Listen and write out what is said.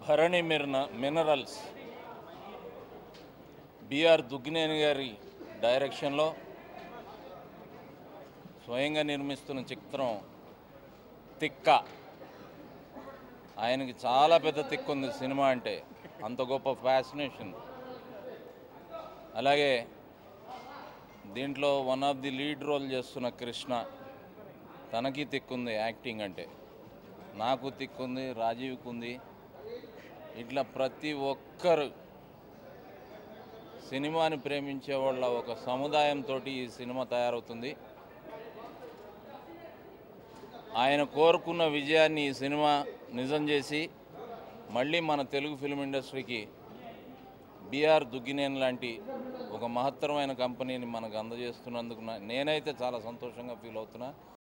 భరణి మిర్న minerals B R Duggineni గారి డైరెక్షన్లో స్వయంగా నిర్మిస్తున్న చిత్రం తిక్క ఆయనకి చాలా పెద్ద తిక్కు ఉంది సినిమా అంటే అంత గొప్ప ఫ్యాసినేషన్ అలాగే దీంట్లో one of the lead role చేస్తున్న కృష్ణ తనకి తిక్కుంది యాక్టింగ్ అంటే నాకు తిక్కుంది రాజీవ్కి ఉంది ఇట్లా ప్రతి ఒక్కరు సినిమాని ప్రేమించే వాళ్ళ ఒక సముదాయంతో ఈ సినిమా తయారవుతుంది ఆయన కోరుకున్న విజయాన్ని ఈ సినిమా నిజం చేసి మళ్ళీ మన తెలుగు ఫిల్మ్ ఇండస్ట్రీకి బీఆర్ దుగ్గినేని లాంటి ఒక మహత్తరమైన కంపెనీని మనకు అందజేస్తున్నందుకు నా- నేనైతే చాలా సంతోషంగా ఫీల్ అవుతున్నా